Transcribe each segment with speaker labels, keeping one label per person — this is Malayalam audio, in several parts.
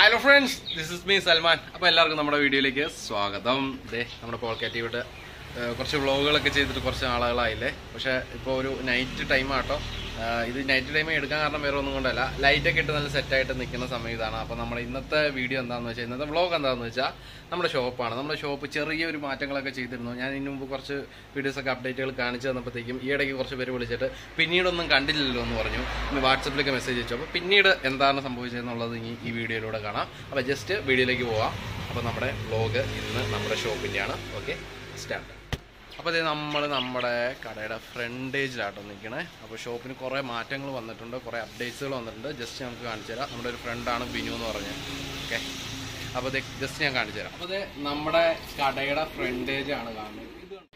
Speaker 1: Hello friends this is me Salman അപ്പോൾ എല്ലാവർക്കും നമ്മുടെ വീഡിയോയിലേക്ക് സ്വാഗതം ദേ നമ്മുടെ പോൾക്കാറ്റിയോട്ട് കുറച്ച് വ്ളോഗുകളൊക്കെ ചെയ്തിട്ട് കുറച്ച് ആളുകളായില്ലേ പക്ഷേ ഇപ്പോൾ ഒരു നൈറ്റ് ടൈം ആട്ടോ ഇത് നൈറ്റ് ടൈം എടുക്കാൻ കാരണം വേറെ ഒന്നും കൊണ്ടല്ല ലൈറ്റൊക്കെ ഇട്ട് നല്ല സെറ്റായിട്ട് നിൽക്കുന്ന സമയം ഇതാണ് അപ്പോൾ നമ്മുടെ ഇന്നത്തെ വീഡിയോ എന്താണെന്ന് വെച്ചാൽ ഇന്നത്തെ വ്ളോഗ് എന്താണെന്ന് വെച്ചാൽ നമ്മുടെ ഷോപ്പാണ് നമ്മുടെ ഷോപ്പ് ചെറിയൊരു മാറ്റങ്ങളൊക്കെ ചെയ്തിരുന്നു ഞാൻ ഇതിനു മുമ്പ് കുറച്ച് വീഡിയോസൊക്കെ അപ്ഡേറ്റുകൾ കാണിച്ചു തന്നപ്പോഴത്തേക്കും ഈ ഇടയ്ക്ക് കുറച്ച് പേര് വിളിച്ചിട്ട് പിന്നീടൊന്നും കണ്ടില്ലല്ലോ എന്ന് പറഞ്ഞു ഇന്ന് വാട്സപ്പിലൊക്കെ മെസ്സേജ് അയച്ചു അപ്പോൾ പിന്നീട് എന്താണ് സംഭവിച്ചതെന്നുള്ളത് ഇനി ഈ വീഡിയോയിലൂടെ കാണാം അപ്പോൾ ജസ്റ്റ് വീഡിയോയിലേക്ക് പോവാം അപ്പോൾ നമ്മുടെ വ്ളോഗ് ഇന്ന് നമ്മുടെ ഷോപ്പിൻ്റെയാണ് ഓക്കെ സ്റ്റാർട്ട് അപ്പോൾ ഇത് നമ്മൾ നമ്മുടെ കടയുടെ ഫ്രണ്ടേജിലാട്ടോ നിൽക്കണേ അപ്പോൾ ഷോപ്പിന് കുറേ മാറ്റങ്ങൾ വന്നിട്ടുണ്ട് കുറേ അപ്ഡേറ്റ്സുകൾ വന്നിട്ടുണ്ട് ജസ്റ്റ് നമുക്ക് കാണിച്ചു തരാം നമ്മുടെ ഒരു ഫ്രണ്ടാണ് ബിനു എന്ന് പറഞ്ഞത് ഓക്കെ അപ്പോൾ ഇത് ജസ്റ്റ് ഞാൻ കാണിച്ചു തരാം അപ്പോൾ ഇത് നമ്മുടെ കടയുടെ ഫ്രണ്ടേജ് ആണ് കാണുന്നത് ഇത് കണ്ടോ?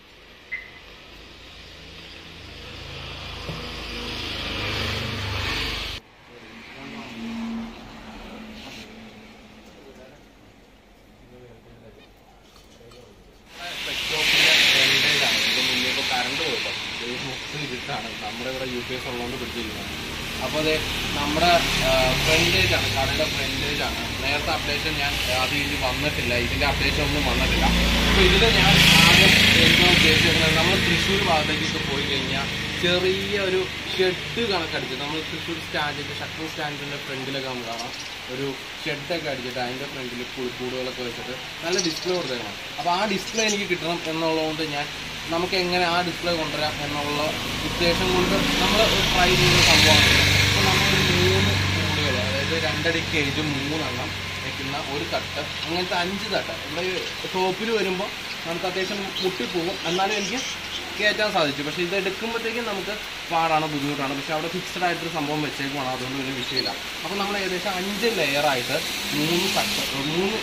Speaker 1: സ്റ്റോപ്പിന്റെ ഫ്രണ്ടേജ് ആണ് ഇതിന്റെ മുന്നേ ഇപ്പോൾ കറണ്ട് പോയിട്ടോ ഇത് മൊത്തം ഇരുട്ടാണ് നമ്മുടെ ഇവിടെ യു പി എസ് ഉള്ളതുകൊണ്ട് പിടിച്ചിരിക്കുന്നത് അപ്പോൾ അത് നമ്മുടെ ഫ്രണ്ടേജ് ആണ് കടയുടെ ഫ്രണ്ടേജ് ആണ് നേരത്തെ അപ്ഡേഷൻ ഞാൻ അത് ഇതിൽ വന്നിട്ടില്ല ഇതിന്റെ അപ്ഡേഷൻ ഒന്നും വന്നിട്ടില്ല അപ്പോൾ ഇതിൽ ഞാൻ ആദ്യം എന്താ ഉദ്ദേശിക്കുന്നത് നമ്മൾ തൃശ്ശൂർ ഭാഗത്തേക്കൊക്കെ പോയി കഴിഞ്ഞാൽ ചെറിയ ഒരു ഷെഡ് കണക്കടിച്ച് നമ്മൾ തൃശ്ശൂർ സ്റ്റാൻഡിന്റെ ഷട്ടർ സ്റ്റാൻഡിന്റെ ഫ്രണ്ടിലൊക്കെ നമുക്ക് കാണാം ഒരു ഷെഡൊക്കെ അടിച്ചിട്ട് അതിന്റെ ഫ്രണ്ടിൽ കൂടുകളൊക്കെ വെച്ചിട്ട് നല്ല ഡിസ്പ്ലേ കൊടുത്തേക്കണം അപ്പോൾ ആ ഡിസ്പ്ലേ എനിക്ക് കിട്ടണം എന്നുള്ളതുകൊണ്ട് ഞാൻ നമുക്ക് എങ്ങനെ ആ ഡിസ്പ്ലേ കൊണ്ടുവരാം എന്നുള്ള ഉദ്ദേശം കൊണ്ട് നമ്മൾ ട്രൈ ചെയ്യുന്ന സംഭവമാണ് അപ്പോൾ നമ്മളൊരു മൂന്ന് കൂടുകൾ അതായത് രണ്ടടി കേജ് മൂന്നെണ്ണം വെക്കുന്ന ഒരു തട്ട് അങ്ങനത്തെ അഞ്ച് തട്ട് ഇവിടെ ടോപ്പിൽ വരുമ്പോൾ നമുക്ക് അത്യാവശ്യം മുട്ടിപ്പോകും എന്നാലും എനിക്ക് കയറ്റാൻ സാധിച്ചു പക്ഷേ ഇത് എടുക്കുമ്പോഴത്തേക്കും നമുക്ക് പാടാണ് ബുദ്ധിമുട്ടാണ് പക്ഷെ അവിടെ ഫിക്സഡ് ആയിട്ടൊരു സംഭവം വെച്ചേക്കുവാണ് അതുകൊണ്ട് വലിയ വിഷയമില്ല അപ്പോൾ നമ്മൾ ഏകദേശം അഞ്ച് ലെയറായിട്ട് മൂന്ന് തട്ട് മൂന്ന്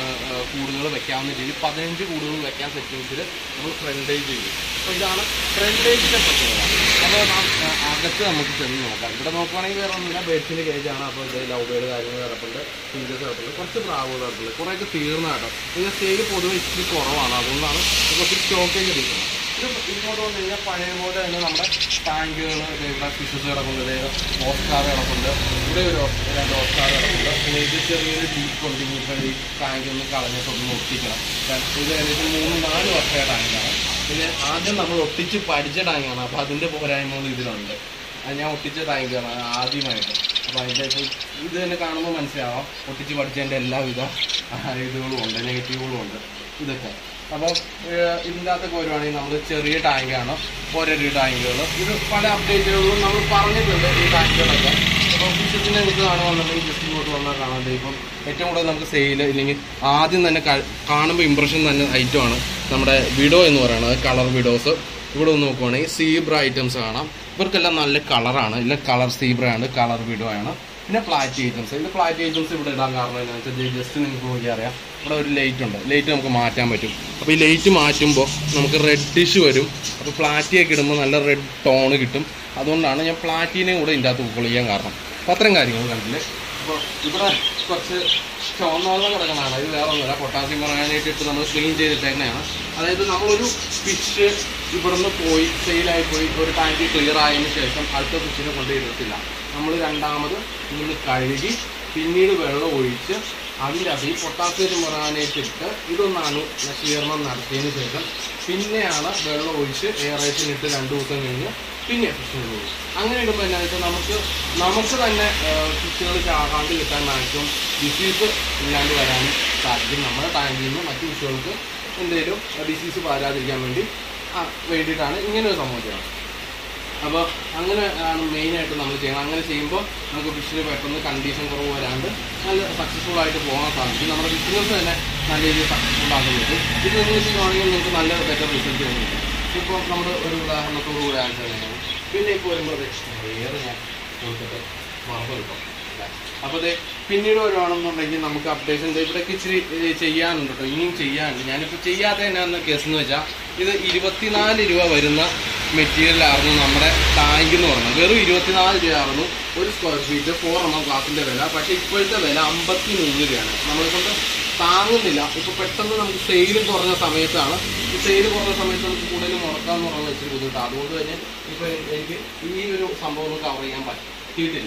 Speaker 1: കൂടുകൾ വെക്കാവുന്ന രീതിയിൽ പതിനഞ്ച് കൂടുകൾ വെക്കാൻ സെറ്റിങ്സിൽ നമ്മൾ ഫ്രണ്ടേജ് ചെയ്യും അപ്പോൾ ഇതാണ് ഫ്രണ്ടേജിൻ്റെ പ്രത്യേകത അപ്പോൾ നാം ആ, അകത്ത് നമുക്ക് ചെന്ന് നോക്കാം ഇവിടെ നോക്കുവാണെങ്കിൽ വേറെ ഒന്നുമില്ല ബേഡ്സിൻ്റെ കേജാണ് അപ്പോൾ ഇത് ലവ് ബേഡ് കാര്യങ്ങൾ കിടപ്പുണ്ട് ഫീച്ചേഴ്സ് കിടപ്പുണ്ട് കുറച്ച് പ്രാവുകൾ കിടപ്പുണ്ട് കുറേയൊക്കെ തീർന്ന കേട്ടോ ഇത് സെയിൽ പൊതുവെ ഇച്ചിരി കുറവാണ് അതുകൊണ്ടാണ് കുറച്ച് സ്റ്റോക്കേജ് എടുക്കുന്നത് ഇത് ഇങ്ങോട്ട് വന്നു കഴിഞ്ഞാൽ പഴയ പോലെ തന്നെ നമ്മുടെ ടാങ്കുകൾ ഇവിടെ ഫിഷസ് കിടക്കുന്നുണ്ട് ഓസ്കാർ കിടക്കുന്നുണ്ട് ഇവിടെ ഒരു ഓസ്- രണ്ട് ഓസ്കാർ കിടക്കുന്നുണ്ട് പിന്നെ ഇത് ചെറിയൊരു ലീക്ക് ഉണ്ട് ഇനിയിപ്പോൾ ഈ ടാങ്ക് ഒന്ന് കളഞ്ഞിട്ട് ഒന്ന് ഒട്ടിക്കണം കാരണം ഇത് ഏകദേശം മൂന്ന് നാല് വർഷമായ ടാങ്കാണ് പിന്നെ ആദ്യം നമ്മൾ ഒട്ടിച്ച് പഠിച്ച ടാങ്കാണ് അപ്പോൾ അതിൻ്റെ പോരായ്മകൾ ഇതിലുണ്ട് അത് ഞാൻ ഒട്ടിച്ച ടാങ്കാണ് ആദ്യമായിട്ട് അപ്പോൾ അതിൻ്റെ ഇപ്പോൾ ഇത് തന്നെ കാണുമ്പോൾ മനസ്സിലാവാം ഒട്ടിച്ച് പഠിച്ചതിൻ്റെ എല്ലാവിധ ആ, ഇതുകളും ഉണ്ട് നെഗറ്റീവുകളും ഉണ്ട് ഇതൊക്കെ അപ്പോൾ ഇതിൻ്റെ അകത്തൊക്കെ വരുവാണെങ്കിൽ നമ്മൾ ചെറിയ ടാങ്കാണ് ഓരോരോ ടാങ്കുകൾ ഇത് പല അപ്ഡേറ്റുകളും നമ്മൾ പറഞ്ഞിട്ടുണ്ട് ഈ ടാങ്കുകളൊക്കെ അപ്പോൾ ഫിഷസിനെ നിങ്ങൾക്ക് കാണുവാന്നുണ്ടെങ്കിൽ ജസ്റ്റ് ഇങ്ങോട്ട് വന്നാൽ കാണാൻ ദേ ഇപ്പം ഏറ്റവും കൂടുതൽ നമുക്ക് സെയിൽ ഇല്ലെങ്കിൽ ആദ്യം തന്നെ ക- കാണുമ്പോൾ ഇമ്പ്രഷൻ തന്നെ ഐറ്റമാണ് നമ്മുടെ വിഡോ എന്ന് പറയുന്നത് കളർ വിഡോസ് ഇവിടെ ഒന്ന് നോക്കുവാണെങ്കിൽ സീബ്ര ഐറ്റംസ് കാണാം ഇവർക്കെല്ലാം നല്ല കളറാണ് ഇല്ല കളർ സീബ്രയാണ് കളർ വിഡോ ആണ് പിന്നെ പ്ലാറ്റി ഐറ്റംസ് ഇത് പ്ലാറ്റി ഐറ്റംസ് ഇവിടെ ഇടാൻ കാരണം എന്താണെന്ന് വെച്ചാൽ ജസ്റ്റ് നിങ്ങൾക്ക് നോക്കിയാൽ അറിയാം ഇവിടെ ഒരു ലൈറ്റ് ഉണ്ട് ലൈറ്റ് നമുക്ക് മാറ്റാൻ പറ്റും അപ്പോൾ ഈ ലൈറ്റ് മാറ്റുമ്പോൾ നമുക്ക് റെഡിഷ് വരും അപ്പോൾ പ്ലാറ്റിയൊക്കെ ഇടുമ്പോൾ നല്ല റെഡ് ടോണ് കിട്ടും അതുകൊണ്ടാണ് ഞാൻ പ്ലാറ്റീനെയും കൂടെ ഇതിൻ്റെ അകത്ത് ഉൾക്കൊള്ളിക്കാൻ കാരണം അപ്പോൾ അത്രയും കാര്യങ്ങൾ കണ്ടില്ലേ അപ്പോൾ ഇവിടെ കുറച്ച് ചുവന്നവെള്ളം കിടക്കുന്നതാണ് ഇത് വേറെ ഒന്നുമില്ല പൊട്ടാസ്യം പറയാനായിട്ട് ഇട്ട് നമ്മൾ ക്ലീൻ ചെയ്തിട്ടേക്കുന്നതാണ് അതായത് നമ്മളൊരു ഫിഷ് ഇവിടുന്ന് പോയി സെയിലായി പോയി ഒരു ടാങ്ക് ക്ലിയർ ആയതിനു ശേഷം അടുത്ത ഫിഷിനെ കൊണ്ടുപോയിട്ടില്ല നമ്മൾ രണ്ടാമത് ഇന്ന് കഴുകി പിന്നീട് വെള്ളം ഒഴിച്ച് അതിൻ്റെ അത് ഈ പൊട്ടാസ്യം പറയാനായിട്ട് ഇട്ട് ഇതൊന്നാണ് നശീകരണം നടത്തിയതിന് ശേഷം പിന്നെയാണ് വെള്ളം ഒഴിച്ച് എയറേഷൻ ഇട്ട് രണ്ട് ദിവസം കഴിഞ്ഞ് പിന്നെ ഫിഷിന് പോകും അങ്ങനെ ഇടുമ്പോൾ എന്താ വെച്ചാൽ നമുക്ക് നമുക്ക് തന്നെ ഫിഷുകൾ ചാകാണ്ട് കിട്ടാൻ മാക്സിമം ഡിസീസ് ഇല്ലാണ്ട് വരാനും സാധിക്കും നമ്മുടെ ടാങ്കിൽ നിന്ന് മറ്റു ഫിഷുകൾക്ക് എന്തെങ്കിലും ഡിസീസ് പകരാതിരിക്കാൻ വേണ്ടി ആ, വേണ്ടിയിട്ടാണ് ഇങ്ങനെ ഒരു സംഭവം ചെയ്യുന്നത് അപ്പോൾ അങ്ങനെ ആണ് മെയിനായിട്ട് നമ്മൾ ചെയ്യുന്നത് അങ്ങനെ ചെയ്യുമ്പോൾ നമുക്ക് ഫിഷിന് പെട്ടെന്ന് കണ്ടീഷൻ കുറവ് വരാണ്ട് നല്ല സക്സസ്ഫുൾ ആയിട്ട് പോകാൻ സാധിക്കും നമ്മുടെ ബിസിനസ് തന്നെ നല്ല രീതിയിൽ സക്സസ്ഫുൾ ആക്കാൻ പറ്റും ഇത് നിങ്ങൾ ചെയ്യുവാണെങ്കിൽ നിങ്ങൾക്ക് നല്ല ബെറ്റർ റിസൾട്ട് തോന്നിക്കും ഇപ്പോൾ നമ്മൾ ഒരു ഉദാഹരണത്തോടു കൂടി ആൻസർ തന്നെയാണ് പിന്നെ ഇപ്പോൾ വരുമ്പോൾ വേറെ ഞാൻ കൊടുത്തിട്ട് മറന്നു കിട്ടും അപ്പോൾ ദേ പിന്നീട് വരുവാണെന്നുണ്ടെങ്കിൽ നമുക്ക് അപ്ഡേഷൻ ഇവിടേക്ക് ഇച്ചിരി ഇത് ചെയ്യാനുണ്ട് കേട്ടോ ഇനിയും ചെയ്യാനുണ്ട് ഞാനിപ്പോൾ ചെയ്യാത്ത എന്നാന്ന് കേസ് എന്ന് വെച്ചാൽ ഇത് ഇരുപത്തിനാല് രൂപ വരുന്ന മെറ്റീരിയലായിരുന്നു നമ്മുടെ ടാങ്ക് എന്ന് പറഞ്ഞത് വെറും ഇരുപത്തിനാല് രൂപയായിരുന്നു ഒരു സ്ക്വയർ ഫീറ്റ് ഫോർ എണ്ണം ഗ്ലാസിന്റെ വില പക്ഷേ ഇപ്പോഴത്തെ വില അമ്പത്തി മൂന്ന് രൂപയാണ് നമ്മളെ കൊണ്ട് താങ്ങുന്നില്ല ഇപ്പൊ പെട്ടെന്ന് നമുക്ക് സെയിൽ കുറഞ്ഞ സമയത്താണ് ഈ സെയിൽ കുറഞ്ഞ സമയത്ത് നമുക്ക് കൂടുതൽ മുടക്കാന്ന് പറയുന്നത് ഇച്ചിരി ബുദ്ധിമുട്ടാണ് അതുകൊണ്ട് തന്നെ ഇപ്പൊ എനിക്ക് ഈ ഒരു സംഭവം ഒന്നും കവർ ചെയ്യാൻ പറ്റിയിട്ടില്ല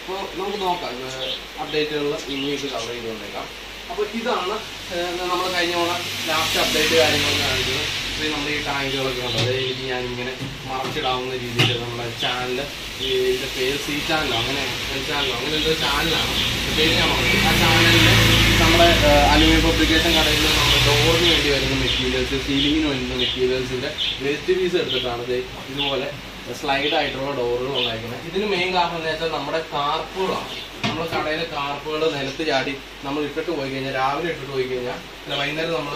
Speaker 1: അപ്പോൾ നമുക്ക് നോക്കാം അപ്ഡേറ്റുകളിൽ ഇനി ഇത് കവർ ചെയ്തുകൊണ്ടേക്കാം അപ്പോൾ ഇതാണ് നമ്മൾ കഴിഞ്ഞ തവണ ലാസ്റ്റ് അപ്ഡേറ്റ് കാര്യങ്ങളൊക്കെ കാണിച്ചത് ഇപ്പോൾ ഈ നമ്മുടെ ഈ ടാങ്കുകളൊക്കെ ഉണ്ട് അതായത് എനിക്ക് ഞാൻ ഇങ്ങനെ മറച്ചിടാവുന്ന രീതിയിൽ നമ്മുടെ ചാനൽ ഈ ഇതിൻ്റെ പേര് സി ചാനലോ അങ്ങനെ ചാനലോ അങ്ങനെ എന്തോ ചാനലാണ് പേര് ഞാൻ പറഞ്ഞു ആ ചാനലിൽ നമ്മുടെ അലുമിനിയം പബ്ലിക്കേഷൻ കടയിൽ നമ്മുടെ ഡോറിന് വേണ്ടി വരുന്ന മെറ്റീരിയൽസ് സീലിങ്ങിന് വരുന്ന മെറ്റീരിയൽസിൻ്റെ വെസ്റ്റ് പീസ് എടുത്തിട്ടാണ് ഇത് ഇതുപോലെ സ്ലൈഡ് ആയിട്ടുള്ള ഡോറുകൾ ഉണ്ടായിരിക്കുന്നത് ഇതിന് മെയിൻ കാരണം എന്താ വെച്ചാൽ നമ്മുടെ കാർപ്പുകളാണ് നമ്മുടെ കടയിലെ കാർപ്പുകൾ നിലത്ത് ചാടി നമ്മൾ ഇട്ടിട്ട് പോയി കഴിഞ്ഞാൽ രാവിലെ ഇട്ടിട്ട് പോയി കഴിഞ്ഞാൽ അല്ല വൈകുന്നേരം നമ്മൾ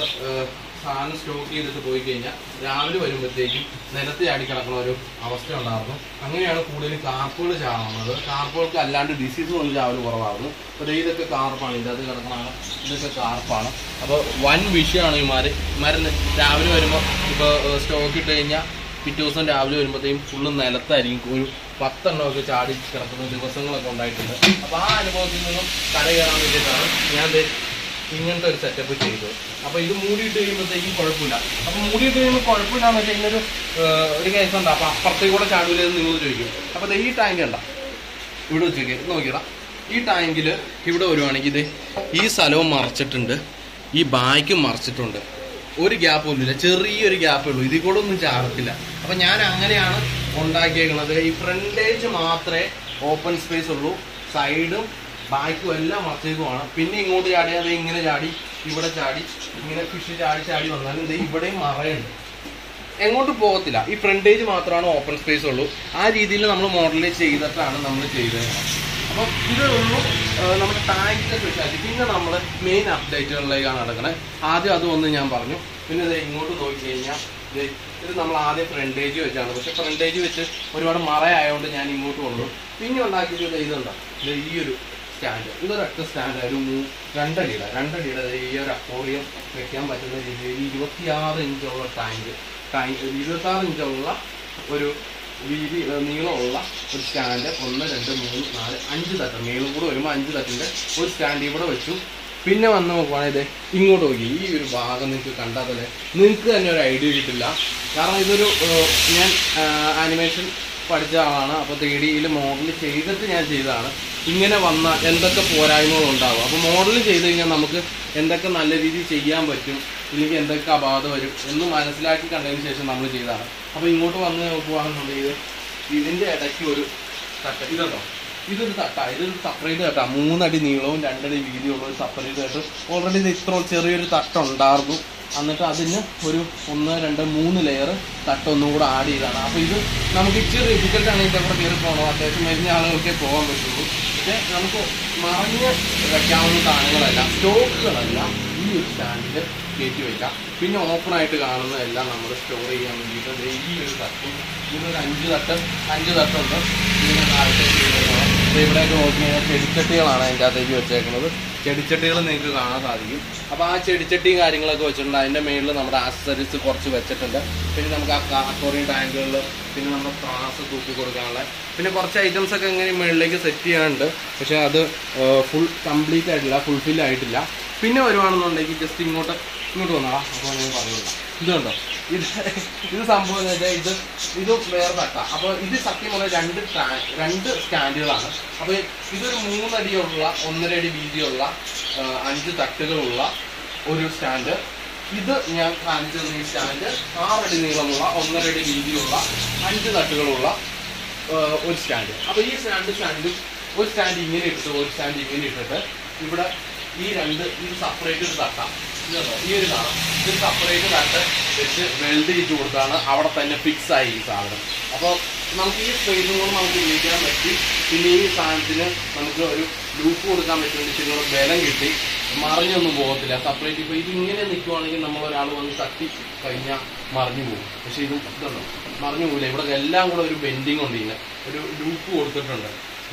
Speaker 1: സാധനം സ്റ്റോക്ക് ചെയ്തിട്ട് പോയി കഴിഞ്ഞാൽ രാവിലെ വരുമ്പോഴത്തേക്കും നിലത്ത് ചാടി കിടക്കുന്ന ഒരു അവസ്ഥ ഉണ്ടായിരുന്നു അങ്ങനെയാണ് കൂടുതലും കാർപ്പുകൾ ചാവുന്നത് കാർപ്പുകൾക്ക് അല്ലാണ്ട് ഡിസീസ് വന്ന് ചാവൽ കുറവാകുന്നു അപ്പോൾ ദേ ഇതൊക്കെ കാർപ്പാണ് ഇതിൻ്റെ അത് കിടക്കണതാണ് ഇതൊക്കെ കാർപ്പാണ് അപ്പോൾ വൻ വിഷയമാണ് ഈ മാര് മരുന്ന് രാവിലെ വരുമ്പോൾ ഇപ്പോൾ സ്റ്റോക്ക് ഇട്ട് കഴിഞ്ഞാൽ പിറ്റേ ദിവസം രാവിലെ വരുമ്പോഴത്തേക്കും ഫുള്ള് നിലത്തായിരിക്കും ഒരു പത്തെണ്ണമൊക്കെ ചാടി കിടക്കുന്ന ദിവസങ്ങളൊക്കെ ഉണ്ടായിട്ടുണ്ട് അപ്പോൾ ആ അനുഭവത്തിൽ നിന്നും കരകയറാൻ വേണ്ടിയിട്ടാണ് ഞാൻ ദേ ഇങ്ങനത്തെ ഒരു സെറ്റപ്പ് ചെയ്തത് അപ്പോൾ ഇത് മൂടിയിട്ട് കഴിയുമ്പോഴത്തേക്കും കുഴപ്പമില്ല അപ്പോൾ മൂടിയിട്ട് കഴിയുമ്പോൾ കുഴപ്പമില്ലാന്ന് വെച്ചാൽ ഇന്നൊരു ഏഹ്, ഒരു കേസുണ്ട് അപ്പോൾ അപ്പുറത്തേക്ക് കൂടെ ചാടൂലെന്ന് നിങ്ങൾ ചോദിക്കും അപ്പോൾ ദേ ഈ ടാങ്ക് ഉണ്ടോ ഇവിടെ വെച്ചേക്ക് നോക്കിയടാ ഈ ടാങ്കിൽ ഇവിടെ വരുവാണെങ്കിൽ ഇത് ഈ സ്ഥലവും മറച്ചിട്ടുണ്ട് ഈ ബായ്ക്കും മറച്ചിട്ടുണ്ട് ഒരു ഗ്യാപ്പ് ഒന്നുമില്ല ചെറിയൊരു ഗ്യാപ്പേ ഉള്ളൂ ഇതിൽ കൂടെ ഒന്നും ചാടത്തില്ല അപ്പം ഞാൻ അങ്ങനെയാണ് ഉണ്ടാക്കിയേക്കുന്നത് ഈ ഫ്രണ്ടേജ് മാത്രമേ ഓപ്പൺ സ്പേസ് ഉള്ളൂ സൈഡും ബാക്കും എല്ലാം മറച്ചേക്കുമാണ് പിന്നെ ഇങ്ങോട്ട് ചാടിയാൽ ഇങ്ങനെ ചാടി ഇവിടെ ചാടി ഇങ്ങനെ ഫിഷ് ചാടി ചാടി വന്നാലും ഇത് ഇവിടെയും മറയുണ്ട് എങ്ങോട്ട് പോകത്തില്ല ഈ ഫ്രണ്ടേജ് മാത്രമാണ് ഓപ്പൺ സ്പേസ് ഉള്ളൂ ആ രീതിയിൽ നമ്മൾ മോഡൽ ചെയ്തിട്ടാണ് നമ്മൾ ചെയ്തത് അപ്പം ഇതേ ഉള്ളൂ ആ, നമ്മുടെ ടാങ്കിന്റെ സ്പെഷ്യാലിറ്റി പിന്നെ നമ്മൾ മെയിൻ അപ്ഡേറ്റുകളിലേക്കാണ് നടക്കുന്നത് ആദ്യം അത് ഒന്ന് ഞാൻ പറഞ്ഞു പിന്നെ ഇത് ഇങ്ങോട്ട് നോക്കി കഴിഞ്ഞാൽ ദേ ഇത് നമ്മൾ ആദ്യം ഫ്രണ്ടേജ് വെച്ചാണ് പക്ഷെ ഫ്രണ്ടേജ് വെച്ച് ഒരുപാട് മറയായതുകൊണ്ട് ഞാൻ ഇങ്ങോട്ട് കൊണ്ടു പിന്നെ ഉണ്ടാക്കിയത് ദേ ഇതുണ്ടോ ദേ ഈ ഒരു സ്റ്റാൻഡ് ഇതൊരൊറ്റ സ്റ്റാൻഡ് ഒരു മൂ രണ്ടടിയുടെ രണ്ടടിയുടെ ദേ ഈ ഒരു അക്കോറിയം വെക്കാൻ പറ്റുന്ന രീതിയിൽ ഇരുപത്തിയാറ് ഇഞ്ചുള്ള ടാങ്ക് ടാങ്ക് ഇരുപത്താറ് ഇഞ്ചുള്ള ഒരു വീതി ഏർ നീളമുള്ള ഒരു സ്റ്റാൻഡ് ഒന്ന് രണ്ട് മൂന്ന് നാല് അഞ്ച് തട്ട് നീളം കൂടെ വരുമ്പോൾ അഞ്ച് തട്ടിൻ്റെ ഒരു സ്റ്റാൻഡ് ഇവിടെ വെച്ചു പിന്നെ വന്ന് നോക്കുവാണെങ്കിൽ ദേ ഇങ്ങോട്ട് നോക്കി ഈ ഒരു ഭാഗം നിങ്ങൾക്ക് കണ്ടാൽ തന്നെ നിങ്ങൾക്ക് തന്നെ ഒരു ഐഡിയ കിട്ടില്ല കാരണം ഇതൊരു ഏർ ഞാൻ ആനിമേഷൻ പഠിച്ച ആളാണ് അപ്പോൾ ത്രീ ഡിയിൽ മോഡൽ ചെയ്തിട്ട് ഞാൻ ചെയ്തതാണ് ഇങ്ങനെ വന്ന എന്തൊക്കെ പോരായ്മകൾ ഉണ്ടാവും അപ്പോൾ മോഡൽ ചെയ്ത് കഴിഞ്ഞാൽ നമുക്ക് എന്തൊക്കെ നല്ല രീതിയിൽ ചെയ്യാൻ പറ്റും ഇല്ലെങ്കിൽ എന്തൊക്കെ അപാധ വരും എന്ന് മനസ്സിലാക്കി കണ്ടതിന് ശേഷം നമ്മൾ ചെയ്തതാണ് അപ്പോൾ ഇങ്ങോട്ട് വന്ന് നോക്കുകയാണെന്നുണ്ടെങ്കിൽ ഇതിൻ്റെ ഇടയ്ക്ക് ഒരു തട്ട് ഇതുണ്ടോ ഇതൊരു തട്ടാ ഇതൊരു സെപ്പറേറ്റ് തട്ടാ മൂന്നടി നീളവും രണ്ടടി വീതിയുള്ള ഒരു സെപ്പറേറ്റ് തട്ട് ഓൾറെഡി ഇത് ഇത്ര ചെറിയൊരു തട്ടുണ്ടായിരുന്നു എന്നിട്ട് അതിന് ഒരു ഒന്ന് രണ്ട് മൂന്ന് ലെയർ തട്ട് ഒന്നും കൂടെ ആഡ് ചെയ്താണ് അപ്പോൾ ഇത് നമുക്ക് ഇച്ചിരി ഡിഫിക്കൽട്ട് ആണ് ഇതിൻ്റെ കൂടെ കയറി പോകണം അത്യാവശ്യം വരുന്ന ആളുകൾക്കേ പോകാൻ പറ്റുള്ളൂ പക്ഷേ നമുക്ക് മറിഞ്ഞ് വെക്കാവുന്ന സാധനങ്ങളല്ല സ്റ്റോക്കുകളല്ല ഈ ഒരു സ്റ്റാൻഡിൽ കയറ്റി വയ്ക്കാം പിന്നെ ഓപ്പൺ ആയിട്ട് കാണുന്നതെല്ലാം നമ്മൾ സ്റ്റോർ ചെയ്യാൻ വേണ്ടിയിട്ട് ദേ ഈ ഒരു തട്ടും ഇതിനൊരു അഞ്ച് തട്ട് അഞ്ച് തട്ടുണ്ട് ഇതിന് താഴത്തേക്ക് ഇടുന്നതാണ്. ദേ ഇവിടെയൊക്കെ നോക്കി കഴിഞ്ഞാൽ ചെടിച്ചട്ടികളാണ് അതിൻ്റെ അകത്തേക്ക് വെച്ചേക്കുന്നത് ചെടിച്ചട്ടികൾ നിങ്ങൾക്ക് കാണാൻ സാധിക്കും അപ്പോൾ ആ ചെടിച്ചട്ടിയും കാര്യങ്ങളൊക്കെ വെച്ചിട്ടുണ്ട് അതിൻ്റെ മേളിൽ നമ്മുടെ ആക്സസറീസ് കുറച്ച് വെച്ചിട്ടുണ്ട് പിന്നെ നമുക്ക് ആ അക്വറിയം ടാങ്കുകളിൽ പിന്നെ നമ്മുടെ ത്രാസ് തൂക്കി കൊടുക്കാനുള്ള പിന്നെ കുറച്ച് ഐറ്റംസ് ഒക്കെ ഇങ്ങനെ മേളിലേക്ക് സെറ്റ് ചെയ്യാനുണ്ട് പക്ഷേ അത് ഫുൾ കംപ്ലീറ്റ് ആയിട്ടില്ല ഫുൾഫിൽ ആയിട്ടില്ല പിന്നെ വരുവാണെന്നുണ്ടെങ്കിൽ ജസ്റ്റ് ഇങ്ങോട്ട് ഇങ്ങോട്ട് വന്നാ അപ്പോൾ ഞാൻ പറഞ്ഞില്ല ഇതുണ്ടോ ഇത് ഇത് സംഭവം എന്ന് വെച്ചാൽ ഇത് ഇത് വേറെ തട്ട അപ്പോൾ ഇത് സത്യം പറഞ്ഞാൽ രണ്ട് ട്രാ- രണ്ട് സ്റ്റാൻഡുകളാണ് അപ്പോൾ ഇതൊരു മൂന്നടിയുള്ള ഒന്നര അടി വീതിയുള്ള ആ, അഞ്ച് തട്ടുകളുള്ള ഒരു സ്റ്റാൻഡ് ഇത് ഞാൻ കാണിച്ചു തന്ന ഈ സ്റ്റാൻഡ് ആറടി നീളമുള്ള ഒന്നര അടി വീതിയുള്ള അഞ്ച് തട്ടുകളുള്ള ആ, ഒരു സ്റ്റാൻഡ് അപ്പോൾ ഈ സ്റ്റാൻഡ് സ്റ്റാൻഡും ഒരു സ്റ്റാൻഡ് ഇങ്ങനെ ഇട്ടിട്ട് ഒരു സ്റ്റാൻഡ് ഇങ്ങനെ ഇട്ടിട്ട് ഇവിടെ ഈ രണ്ട് ഇത് സെപ്പറേറ്റ് ഒരു തട്ട ഇതുണ്ടോ? ഈ ഒരു തട്ട ഇത് സെപ്പറേറ്റ് തട്ട് വെച്ച് വെൽഡ് ചെയ്ത് കൊടുത്താണ് അവിടെ തന്നെ ഫിക്സ് ആയി ഈ സാധനം അപ്പോൾ നമുക്ക് ഈ സ്പേസും കൂടെ നമുക്ക് ഉപയോഗിക്കാൻ പറ്റി പിന്നെ ഈ സാധനത്തിന് നമുക്ക് ഒരു ലൂപ്പ് കൊടുക്കാൻ പറ്റുന്ന ഇച്ചിരി കൂടെ ബലം കിട്ടി മറിഞ്ഞൊന്നും പോകത്തില്ല സെപ്പറേറ്റ് ഇപ്പോൾ ഇത് ഇങ്ങനെ നിൽക്കുവാണെങ്കിൽ നമ്മൾ ഒരാൾ വന്ന് തട്ടി കഴിഞ്ഞാൽ മറിഞ്ഞു പോകും പക്ഷേ ഇത് ഇതുണ്ടോ മറിഞ്ഞു പോകില്ല ഇവിടെ എല്ലാം കൂടെ ഒരു ബെൻഡിങ് ഉണ്ട് ഇതിന് ഒരു ലൂപ്പ് കൊടുത്തിട്ടുണ്ട്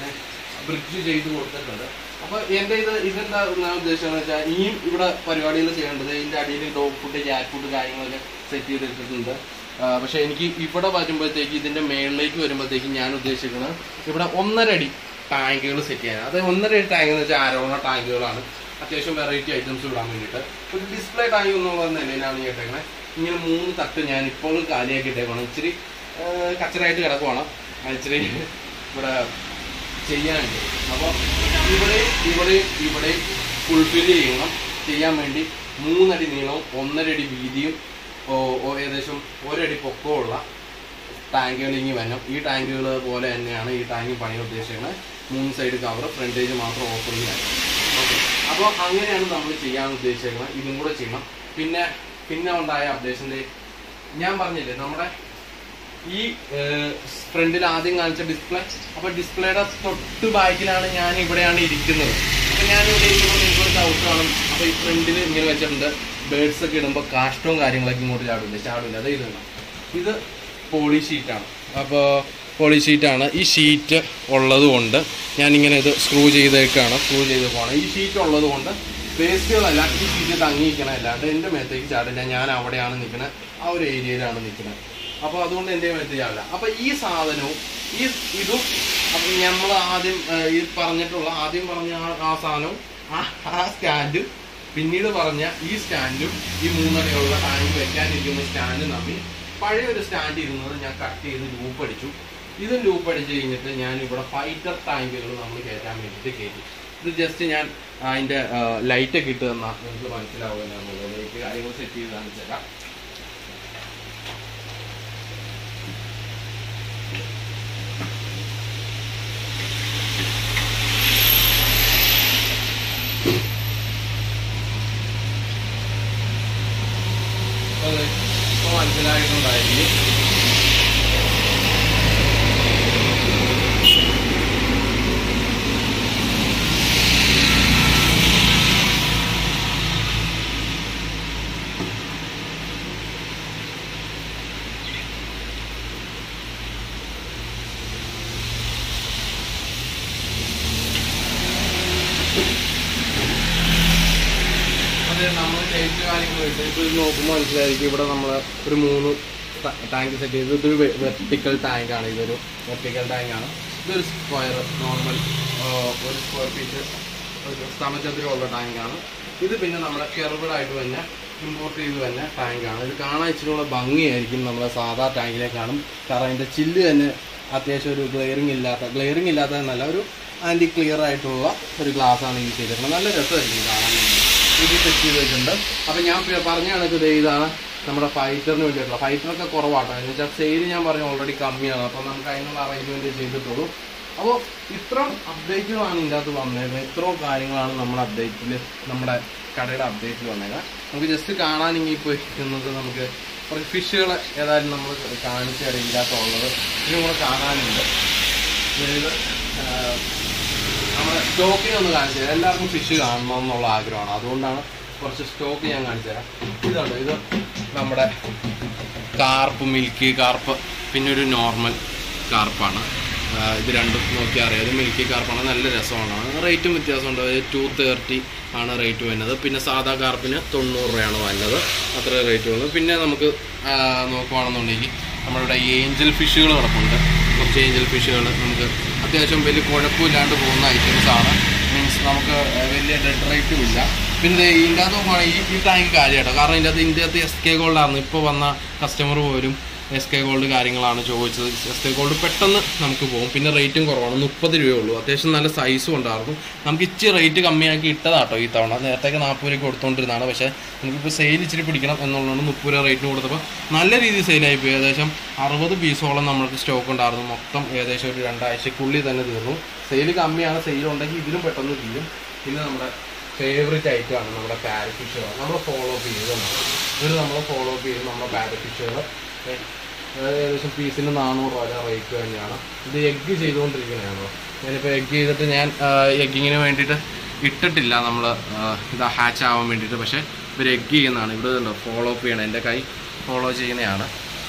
Speaker 1: ബ്രിഡ്ജ് ചെയ്ത് കൊടുത്തിട്ടുണ്ട് അപ്പൊ എന്റെ ഇത് ഇതെന്താ ഞാൻ ഉദ്ദേശിച്ചതെന്ന് വെച്ചാൽ ഇനിയും ഇവിടെ പരിപാടികൾ ചെയ്യേണ്ടത് ഇതിന്റെ അടിയിൽ ഡോഗ് ഫുഡ് ക്യാറ്റ് ഫുഡ് കാര്യങ്ങളൊക്കെ സെറ്റ് ചെയ്തിട്ടിട്ടുണ്ട് ആ, പക്ഷെ എനിക്ക് ഇവിടെ വരുമ്പോഴത്തേക്ക് ഇതിന്റെ മേളിലേക്ക് വരുമ്പോഴത്തേക്ക് ഞാൻ ഉദ്ദേശിക്കുന്നത് ഇവിടെ ഒന്നര അടി ടാങ്കുകൾ സെറ്റ് ചെയ്യാൻ അത് ഒന്നര അടി ടാങ്ക് എന്ന് വെച്ചാൽ ആരോണ ടാങ്കുകളാണ് അത്യാവശ്യം വെറൈറ്റി ഐറ്റംസ് ഇടാൻ വേണ്ടിയിട്ട് ഒരു ഡിസ്പ്ലേ ടാങ്ക് എന്നുള്ള നിലയിലാണ് ഈ ഇട്ടേക്കണേ ഇങ്ങനെ മൂന്ന് തട്ട് ഞാൻ ഇപ്പോഴും കാലിയാക്കി ഇട്ടേക്കണം ഇച്ചിരി ആ, കച്ചറായിട്ട് കിടക്കുവാണ് ആ, ഇച്ചിരി ഇവിടെ ചെയ്യാനുണ്ട് അപ്പോൾ ഇവിടെ ഇവിടെ ഇവിടെ ഫുൾഫിൽ ചെയ്യണം ചെയ്യാൻ വേണ്ടി മൂന്നടി നീളവും ഒന്നര അടി വീതിയും ഓ- ഓ ഏകദേശം ഒരടി പൊക്കമുള്ള ടാങ്കുകൾ ഇനി വരണം ഈ ടാങ്കുകൾ പോലെ തന്നെയാണ് ഈ ടാങ്ക് പണി ഉദ്ദേശിക്കുന്നത് മൂന്ന് സൈഡ് കവർ ഫ്രണ്ടേജ് മാത്രം ഓപ്പണിംഗ് ആണ് ഓക്കെ അപ്പോൾ അങ്ങനെയാണ് നമ്മൾ ചെയ്യാൻ ഉദ്ദേശിക്കുന്നത് ഇതും കൂടെ ചെയ്യണം പിന്നെ പിന്നെ ഉണ്ടായ അപ്ഡേഷൻ്റെ ഞാൻ പറഞ്ഞില്ലേ നമ്മുടെ ഈ ഫ്രണ്ടിൽ ആദ്യം കാണിച്ച ഡിസ്പ്ലേ അപ്പൊ ഡിസ്പ്ലേയുടെ തൊട്ട് ബാക്കിലാണ് ഞാൻ ഇവിടെയാണ് ഇരിക്കുന്നത് അപ്പൊ ഞാൻ ഇവിടെ ഇരിക്കുമ്പോൾ നിങ്ങൾക്ക് ഒരു ഡൗട്ട് കാണും അപ്പൊ ഈ ഫ്രണ്ടിൽ ഇങ്ങനെ വെച്ചിട്ടുണ്ട് ബേഡ്സ് ഒക്കെ ഇടുമ്പോൾ കാഷ്ടവും കാര്യങ്ങളൊക്കെ ഇങ്ങോട്ട് ചാടില്ല ചാടില്ല അത് ഇത് കണ്ടോ. ഇത് പോളി ഷീറ്റാണ് അപ്പോൾ പോളി ഷീറ്റാണ് ഈ ഷീറ്റ് ഉള്ളത് കൊണ്ട് ഞാനിങ്ങനെ ഇത് സ്ക്രൂ ചെയ്തേക്കാണ് സ്ക്രൂ ചെയ്ത് പോകണം ഈ ഷീറ്റ് ഉള്ളത് കൊണ്ട് വേസ്റ്റുകളല്ല ഈ ഷീറ്റ് തങ്ങിയിരിക്കണം അല്ലാണ്ട് എൻ്റെ മേത്തേക്ക് ചാടില്ല ഞാൻ അവിടെയാണ് നിൽക്കുന്നത് ആ ഒരു ഏരിയയിലാണ് നിൽക്കുന്നത് അപ്പോൾ അതുകൊണ്ട് എൻ്റെ മേത്തേക്ക് ചാടില്ല അപ്പോൾ ഈ സാധനവും ഈ ഇതും അപ്പം നമ്മൾ ആദ്യം ആ, ഈ പറഞ്ഞിട്ടുള്ള ആദ്യം പറഞ്ഞ ആ ആ സാധനവും ആ ആ സ്റ്റാൻഡും പിന്നീട് പറഞ്ഞ ഈ സ്റ്റാൻഡും ഈ മൂന്നടിയുള്ള ടാങ്ക് വെക്കാനിരിക്കുന്ന സ്റ്റാൻഡും തമ്മിൽ പഴയ ഒരു സ്റ്റാൻഡ് ഇരുന്നത് ഞാൻ കട്ട് ചെയ്ത് ലൂപ്പ് അടിച്ചു ഇതും ലൂപ്പ് അടിച്ച് കഴിഞ്ഞിട്ട് ഞാൻ ഇവിടെ ഫൈറ്റർ ടാങ്കുകൾ നമ്മൾ കയറ്റാൻ വേണ്ടിയിട്ട് കയറ്റി ഇത് ജസ്റ്റ് ഞാൻ അതിൻ്റെ ലൈറ്റൊക്കെ ഇട്ട് തന്നാൽ നിങ്ങൾക്ക് മനസ്സിലാവുക എന്നുള്ളത് ലൈറ്റ് കാര്യങ്ങൾ സെറ്റ് ചെയ്ത് കാണിച്ചു തരാം അതെ ഇപ്പോൾ മനസ്സിലായിട്ടുണ്ടായിരിക്കും അതെ നമ്മൾ ലൈറ്റ് കാര്യങ്ങൾ ഇട്ട് ഇപ്പോൾ ഇത് നോക്കുമ്പോൾ മനസ്സിലായിരിക്കും ഇവിടെ നമ്മൾ ഒരു മൂന്ന് ടാങ്ക് സെറ്റ് ചെയ്ത് ഇതൊരു വെർട്ടിക്കൽ ടാങ്കാണ് ഇതൊരു വെർട്ടിക്കൽ ടാങ്കാണ് ഇതൊരു സ്ക്വയർ നോർമൽ ഒരു സ്ക്വയർ ഫീറ്റ് ഒരു സമചതുരമുള്ള ടാങ്കാണ് ഇത് പിന്നെ നമ്മുടെ കെർവഡ് ആയിട്ട് തന്നെ ഇമ്പോർട്ട് ചെയ്ത് തന്നെ ടാങ്കാണ് ഇത് കാണാൻ ഇച്ചിരി കൂടെ ഭംഗിയായിരിക്കും നമ്മുടെ സാധാ ടാങ്കിനെ കാണും കാരണം അതിൻ്റെ ചില്ല് തന്നെ അത്യാവശ്യം ഒരു ഗ്ലെയറിംഗ് ഇല്ലാത്ത ഗ്ലെയറിംഗ് ഇല്ലാത്തതെന്നല്ല ഒരു ആൻറ്റി ക്ലിയർ ആയിട്ടുള്ള ഒരു ഗ്ലാസ് ആണ് യൂസ് ചെയ്തിരിക്കുന്നത് നല്ല രസമായിരിക്കും കാണാൻ വേണ്ടി ഇത് സെറ്റ് ചെയ്ത് വെച്ചിട്ടുണ്ട് അപ്പം ഞാൻ പി- പറഞ്ഞ കണക്ക് ദേ ഇതാണ് നമ്മുടെ ഫൈറ്ററിന് വേണ്ടിയിട്ടുള്ള ഫൈറ്ററൊക്കെ കുറവാട്ടോ എന്ന് വെച്ചാൽ സെയിൽ ഞാൻ പറഞ്ഞു ഓൾറെഡി കമ്മിയാണ് അപ്പം നമുക്ക് അതിനുള്ള അറേഞ്ച്മെൻറ്റ് ചെയ്തിട്ടുള്ളൂ അപ്പോൾ ഇത്രയും അപ്ഡേറ്റുകളാണ് ഇതിൻ്റെ അകത്ത് വന്നേക്കുന്നത് ഇത്രയും കാര്യങ്ങളാണ് നമ്മുടെ അപ്ഡേറ്റിൽ നമ്മുടെ കടയുടെ അപ്ഡേറ്റിൽ വന്നേക്കുന്നത് നമുക്ക് ജസ്റ്റ് കാണാൻ ഇങ്ങനെ ഇപ്പോൾ ഇരിക്കുന്നത് നമുക്ക് കുറച്ച് ഫിഷുകൾ ഏതായാലും നമ്മൾ കാണിച്ചു തരാം ഇതിൻ്റെ അകത്തുള്ളത് ഇതിനും കൂടെ കാണാനുണ്ട് അതായത് ആ, നമ്മുടെ സ്റ്റോക്കിനെ ഒന്ന് കാണിച്ചു തരാം എല്ലാവർക്കും ഫിഷ് കാണണം എന്നുള്ള ആഗ്രഹമാണ് അതുകൊണ്ടാണ് കുറച്ച് സ്റ്റോക്ക് ഞാൻ കാണിച്ചു തരാം ഇതുണ്ട് ഇത് നമ്മുടെ കാർപ്പ് മിൽക്കി കാർപ്പ് പിന്നെ ഒരു നോർമൽ കാർപ്പാണ് ആ, ഇത് രണ്ടും നോക്കിയാൽ അറിയാം ഇത് മിൽക്കി കാർപ്പാണ് നല്ല രസമാണ് റേറ്റും വ്യത്യാസമുണ്ട് ടു തേർട്ടി ആണ് റേറ്റ് വരുന്നത് പിന്നെ സാധാ കാർപ്പിന് തൊണ്ണൂറ് രൂപയാണ് വരുന്നത് അത്ര റേറ്റ് വരുന്നത് പിന്നെ നമുക്ക് ആ, നോക്കുവാണെന്നുണ്ടെങ്കിൽ നമ്മളിവിടെ ഏഞ്ചൽ ഫിഷുകൾ കിടപ്പുണ്ട് കുറച്ച് ഏഞ്ചൽ ഫിഷുകൾ നമുക്ക് അത്യാവശ്യം വലിയ കുഴപ്പമില്ലാണ്ട് പോകുന്ന ഐറ്റംസ് ആണ് മീൻസ് നമുക്ക് വലിയ ഡെഡ് റേറ്റും ഇല്ല പിന്നെ ദേ ഇതിൻ്റെ അകത്ത് നോക്കുവാണെങ്കിൽ ഈ ഈ ടാങ്ക് കാര്യമായിട്ടോ കാരണം ഇതിൻ്റെ അകത്ത് ഇതിൻ്റെ അകത്ത് എസ് കെ ഗോൾഡാണ് ഇപ്പോൾ വന്ന കസ്റ്റമർ പോലും എസ് കെ ഗോൾഡ് കാര്യങ്ങളാണ് ചോദിച്ചത് എസ് കെ ഗോൾഡ് പെട്ടെന്ന് നമുക്ക് പോകും പിന്നെ റേറ്റും കുറവാണ് മുപ്പത് രൂപയേ ഉള്ളൂ അത്യാവശ്യം നല്ല സൈസും ഉണ്ടായിരുന്നു നമുക്ക് ഇച്ചിരി റേറ്റ് കമ്മിയാക്കി ഇട്ടതാട്ടോ ഈ തവണ നേരത്തേക്ക് നാൽപ്പത് രൂപയ്ക്ക് കൊടുത്തുകൊണ്ടിരുന്നതാണ് പക്ഷേ നമുക്കിപ്പോൾ സെയിൽ ഇച്ചിരി പിടിക്കണം എന്നുള്ളതുകൊണ്ട് മുപ്പത് രൂപ റേറ്റിന് കൊടുത്തപ്പോൾ നല്ല രീതിയിൽ സെയിലായി പോയി ഏകദേശം അറുപത് പീസോളം നമ്മൾക്ക് സ്റ്റോക്ക് ഉണ്ടായിരുന്നു മൊത്തം ഏകദേശം ഒരു രണ്ടാഴ്ചക്കുള്ളിൽ തന്നെ തീർന്നു സെയിൽ കമ്മിയാണ് സെയിൽ ഉണ്ടെങ്കിൽ ഇതിലും പെട്ടെന്ന് തീരും പിന്നെ നമ്മുടെ ഫേവറേറ്റ് ഐറ്റമാണ് നമ്മുടെ പാരഫിഷുകൾ നമ്മൾ ഫോളോ അപ്പ് ചെയ്തതാണ് ഇത് നമ്മൾ ഫോളോ അപ്പ് ചെയ്ത് നമ്മുടെ പാരഫിഷുകൾ ഏകദേശം പീസിന് നാനൂറ് രൂപ റേറ്റ് തന്നെയാണ് ഇത് എഗ്ഗ് ചെയ്തുകൊണ്ടിരിക്കുന്നതാണ് ഞാനിപ്പോൾ എഗ്ഗ് ചെയ്തിട്ട് ഞാൻ എഗ്ഗിങ്ങിന് വേണ്ടിയിട്ട് ഇട്ടിട്ടില്ല നമ്മൾ ഇത് ഹാച്ച് ആവാൻ വേണ്ടിയിട്ട് പക്ഷേ ഇവർ എഗ്ഗ് ചെയ്യുന്നതാണ് ഇവിടെ ഉണ്ടോ ഫോളോ അപ്പ് ചെയ്യണം എൻ്റെ കൈ ഫോളോ ചെയ്യുന്നതാണ്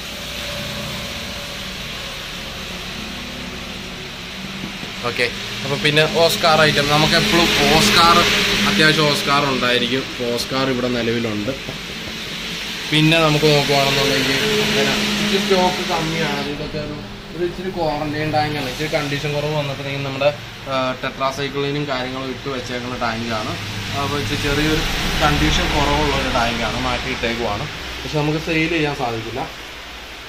Speaker 1: ഓക്കെ അപ്പോൾ പിന്നെ ഓസ്കാർ ഐറ്റം നമുക്ക് എപ്പോഴും ഓസ്കാർ അത്യാവശ്യം ഓസ്കാർ ഉണ്ടായിരിക്കും ഓസ്കാർ ഇവിടെ നിലവിലുണ്ട് പിന്നെ നമുക്ക് നോക്കുവാണെന്നുണ്ടെങ്കിൽ പിന്നെ ഇച്ചിരി സ്റ്റോക്ക് കമ്മിയാണ് ഇതൊക്കെ ഒരു ഇത് ഇച്ചിരി ക്വാറന്റൈൻ ടാങ്കാണ് ഇച്ചിരി കണ്ടീഷൻ കുറവ് വന്നിട്ടുണ്ടെങ്കിൽ നമ്മുടെ ടെട്രാസൈക്കിളിനും കാര്യങ്ങളും ഇട്ട് വെച്ചേക്കുന്ന ടാങ്കാണ് അപ്പോൾ ഇച്ചിരി ചെറിയൊരു കണ്ടീഷൻ കുറവുള്ള ഒരു ടാങ്കാണ് മാറ്റിയിട്ടേക്കുവാണ് പക്ഷെ നമുക്ക് സെയിൽ ചെയ്യാൻ സാധിക്കില്ല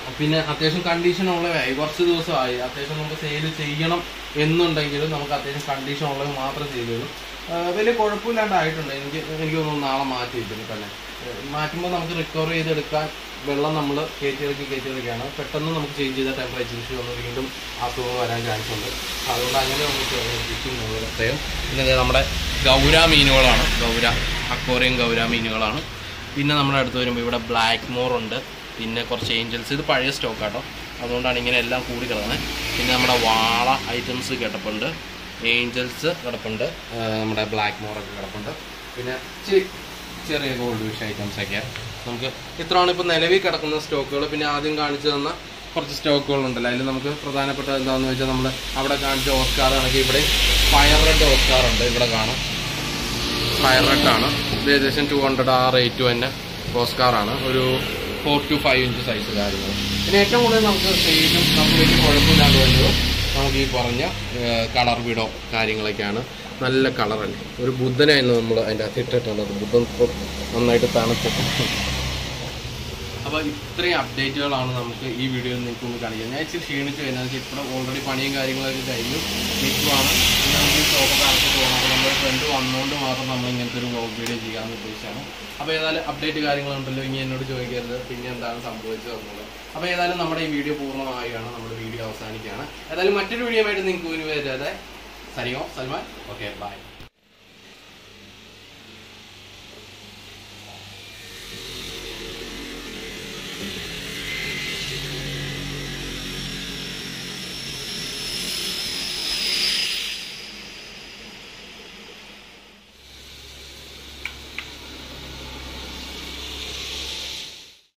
Speaker 1: പിന്നെ അത്യാവശ്യം കണ്ടീഷൻ ഉള്ളതായി കുറച്ച് ദിവസമായി അത്യാവശ്യം നമുക്ക് സെയിൽ ചെയ്യണം എന്നുണ്ടെങ്കിലും നമുക്ക് അത്യാവശ്യം കണ്ടീഷൻ ഉള്ളത് മാത്രം ചെയ്തു തരും ആഹ് വലിയ കുഴപ്പമില്ലാണ്ടായിട്ടുണ്ട് എനിക്ക് എനിക്ക് തോന്നുന്നു നാളെ മാറ്റി വെക്കും തന്നെ മാറ്റുമ്പോൾ നമുക്ക് റിക്കവർ ചെയ്തെടുക്കാൻ വെള്ളം നമ്മൾ കയറ്റിയിറക്കി കയറ്റിയിറക്കിയാണ് പെട്ടെന്ന് നമുക്ക് ചേഞ്ച് ചെയ്ത ടെമ്പറേച്ചർ ഇഷ്യൂ വന്ന് വീണ്ടും അസുഖം വരാൻ ചാൻസ് ഉണ്ട് അതുകൊണ്ട് അങ്ങനെ നമുക്ക് പ്രത്യേകം പിന്നെ ദേ നമ്മുടെ ഗൗര മീനുകളാണ് ഗൗര അക്വോറിയം ഗൗര മീനുകളാണ് പിന്നെ നമ്മുടെ അടുത്ത് വരുമ്പോൾ ഇവിടെ ബ്ലാക്ക് മോർ ഉണ്ട് പിന്നെ കുറച്ച് ഏഞ്ചൽസ് ഇത് പഴയ സ്റ്റോക്ക് ആട്ടോ അതുകൊണ്ടാണ് ഇങ്ങനെ എല്ലാം കൂടി കിടക്കുന്നത് പിന്നെ നമ്മുടെ വാള ഐറ്റംസ് കിടപ്പുണ്ട് ഏഞ്ചൽസ് കിടപ്പുണ്ട് ആ, നമ്മുടെ ബ്ലാക്ക് മോറൊക്കെ കിടപ്പുണ്ട് പിന്നെ ഇച്ചിരി ചെറിയ ഗോൾഡ് ഫിഷ് ഐറ്റംസ് ഒക്കെ നമുക്ക് ഇത്രയാണ് ഇപ്പോൾ നിലവിൽ കിടക്കുന്ന സ്റ്റോക്കുകൾ പിന്നെ ആദ്യം കാണിച്ചു തന്ന കുറച്ച് സ്റ്റോക്കുകളുണ്ടല്ലോ അതിൽ നമുക്ക് പ്രധാനപ്പെട്ട എന്താണെന്ന് വെച്ചാൽ നമ്മൾ അവിടെ കാണിച്ച ഓസ്കാർ ആണെങ്കിൽ ഇവിടെ ഫയർ റെഡ് ഓസ്കാർ ഉണ്ട് ഇവിടെ കാണാം ഫയർ റെഡ് ആണ് ഇത് ഏകദേശം ടു ഹൺഡ്രഡ് ആ റേറ്റ് തന്നെ ഓസ്കാറാണ് ഒരു four two five inch size കാര്യങ്ങൾ പിന്നെ ഏറ്റവും കൂടുതൽ നമുക്ക് സെയിലും നമുക്ക് വലിയ കുഴപ്പമില്ലാണ്ട് വരുന്നത് നമുക്ക് ഈ പറഞ്ഞ കളർ വിടോ കാര്യങ്ങളൊക്കെയാണ് നല്ല കളറല്ലേ ഒരു ബുദ്ധനായിരുന്നു നമ്മൾ അതിൻ്റെ അകത്ത് ഇട്ടിട്ടുള്ളത് ബുദ്ധൻ ഇപ്പോൾ നന്നായിട്ട് തണുത്ത് അപ്പോൾ ഇത്രയും അപ്ഡേറ്റുകളാണ് നമുക്ക് ഈ വീഡിയോയിൽ നിങ്ങൾക്ക് ഒന്ന് കാണിക്കാം ഞാൻ ഇച്ചിരി ക്ഷീണിച്ച് വരുന്നത് ഇപ്പോൾ ഓൾറെഡി പണിയും കാര്യങ്ങളൊക്കെ കഴിഞ്ഞു നിൽക്കുവാണ് പിന്നെ നമുക്ക് ഈ ഷോപ്പൊക്കെ അടച്ചു പോകണം അപ്പോൾ നമ്മുടെ ഫ്രണ്ട് വന്നുകൊണ്ട് മാത്രം നമ്മൾ ഇങ്ങനത്തെ ഒരു വ്ലോഗ് വീഡിയോ ചെയ്യാമെന്ന് ഉദ്ദേശിച്ചാണ് അപ്പോൾ ഏതായാലും അപ്ഡേറ്റ് കാര്യങ്ങളുണ്ടല്ലോ ഇനി എന്നോട് ചോദിക്കരുത് പിന്നെ എന്താണ് സംഭവിച്ചത് എന്നുള്ളത് അപ്പോൾ ഏതായാലും നമ്മുടെ ഈ വീഡിയോ പൂർണ്ണമായാണ് നമ്മുടെ വീഡിയോ അവസാനിക്കുകയാണ് ഏതായാലും മറ്റൊരു വീഡിയോ ആയിട്ട് നിങ്ങൾക്ക് ഒരു വരാതെ സരിയോ സൽമാൻ ഓക്കെ ബൈ